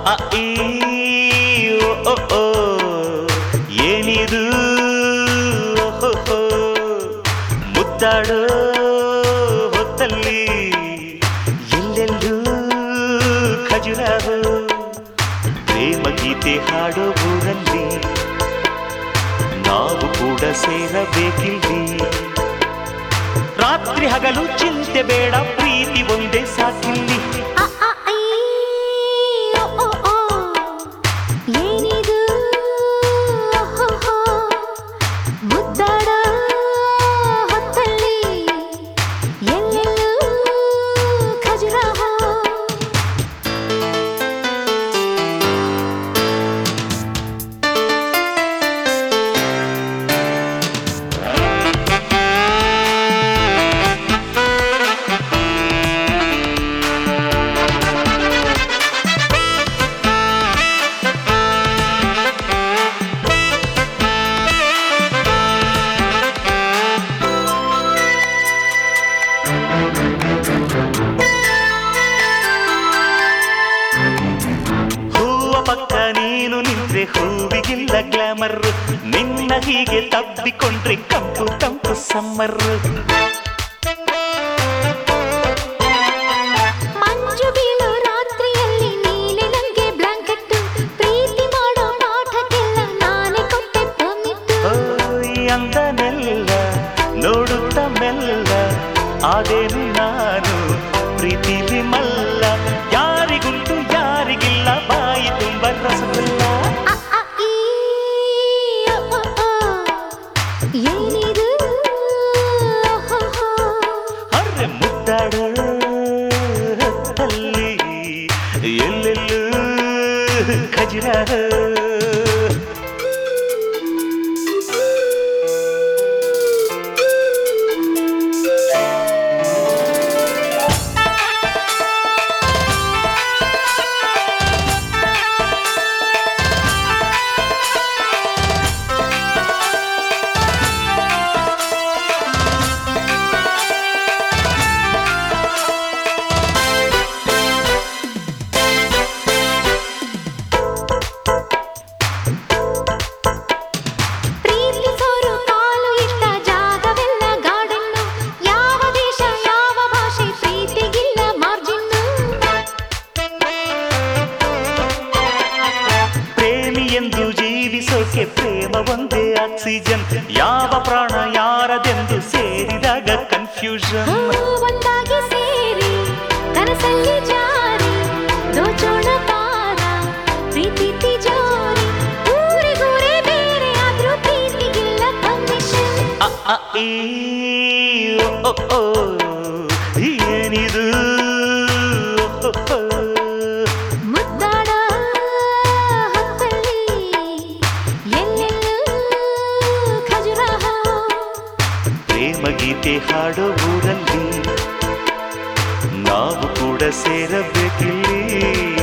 ಅ, ಈ, ಓ, ಓ, ಓ. ಏನಿದು ಓಹೋ ಮುದ್ದಾಡೋ ಹೊತ್ತಲ್ಲಿ ಎಲ್ಲೆಲ್ಲೂ ಖಜುರಾಹೋ ಪ್ರೇಮ ಗೀತೆ ಹಾಡೋ ಊರಲ್ಲಿ ನಾವು ಕೂಡ ಸೇರಬೇಕಿಲ್ಲಿ ರಾತ್ರಿ ಹಗಲು ಚಿಂತೆ ಬೇಡ ಪ್ರೀತಿ ಒಂದೇ ಸಾಕಿಲ್ಲಿ ಅ, ಅ, ಈ, ಓ, ಓ, ಓ. ಏನಿದು ಓಹೋಹೋ. ಮುದ್ದಾಡ ಹೊತ್ತಲ್ಲಿ ಎಲ್ಲೆಲ್ಲೂ ಖಜುರಾಹೋ ಹೂವ ಪಕ್ಕ ನೀನು ನಿಂತ್ರೆ ಹೂವಿಗಿಲ್ಲ ಗ್ಲಾಮರ್ ನಿನ್ನ ಹೀಗೆ ತಬ್ಬಿಕೊಂಡ್ರೆ ಕಂಪು ತಂಪು ಸಮ್ಮರ್ ಮಂಜು ಬೀಳೋ ರಾತ್ರಿಯಲ್ಲಿ ನೀನೆ ನಂಗೆ ಬ್ಲಾಂಕೆಟ್ ಪ್ರೀತಿ ಮಾಡೋ ಪಾಠಕ್ಕೆಲ್ಲ ನಾನೇ ಕೊಟ್ಟೆ ಪರ್ಮಿಟ್ ಓಯ್ ಅಂದನೆಲ್ಲ ನೋಡುತ್ತ ಮೆಲ್ಲ ಆದೇನು ನಾನು ಪ್ರೀತಿಲಿ ಮಲ್ಲ ಯಾರಿಗುಂಟು ಯಾರಿಗಿಲ್ಲ ಬಾಯಿ ತುಂಬ ರಸಗುಲ್ಲ ಅ, ಅ, ಈ, ಓ, ಓ, ಓ. ಏನಿದು ಓಹೋಹೋ. ಅರೆ ಮುದ್ದಾಡೋ ಹೊತ್ತಲ್ಲಿ ಎಲ್ಲೆಲ್ಲೂ ಖಜುರ ಪ್ರೀತಿಸೋರು ಕಾಲು ಇಟ್ಟ ಜಾಗವೆಲ್ಲ ಗಾರ್ಡನ್ನು ಯಾವ ದೇಶ ಯಾವ ಭಾಷೆ ಪ್ರೀತಿಗಿಲ್ಲ ಮಾರ್ಜಿನ್ನು ಪ್ರೇಮಿ ಎಂದು ಜೀವಿಸೋಕೆ ಪ್ರೇಮ ಒಂದೇ ಆಕ್ಸಿಜನ್ ಯಾವ ಪ್ರಾಣ ಯಾರದೆಂದು ಸೇರಿದಾಗ ಕನ್ಫ್ಯೂಷನ್ ಒಂದಾಗಿ ಸೇರಿ ಕನಸಲ್ಲಿ ಜಾರಿ ದೋಚೋಣ ತಾರ ಪ್ರೀತಿ ತಿಜೋರಿ ಊರಿಗೂರೇ ಬೇರೆ ಆದ್ರೂ ಪ್ರೀತಿಗಿಲ್ಲ ಪರ್ಮಿಷನ್ ಅ, ಅ, ಈ, ಓ, ಓ, ಓ. ಏನಿದು ಓ, ಓ, ಓ. ಮುದ್ದಾಡ ಹೊತ್ತಲ್ಲಿ ಎಲ್ಲೆಲ್ಲೂ ಖಜುರಾಹೋ ಪ್ರೇಮ ಗೀತೆ ಹಾಡೋ ಊರಲ್ಲಿ ನಾವು ಕೂಡ ಸೇರಬೇಕಿಲ್ಲಿ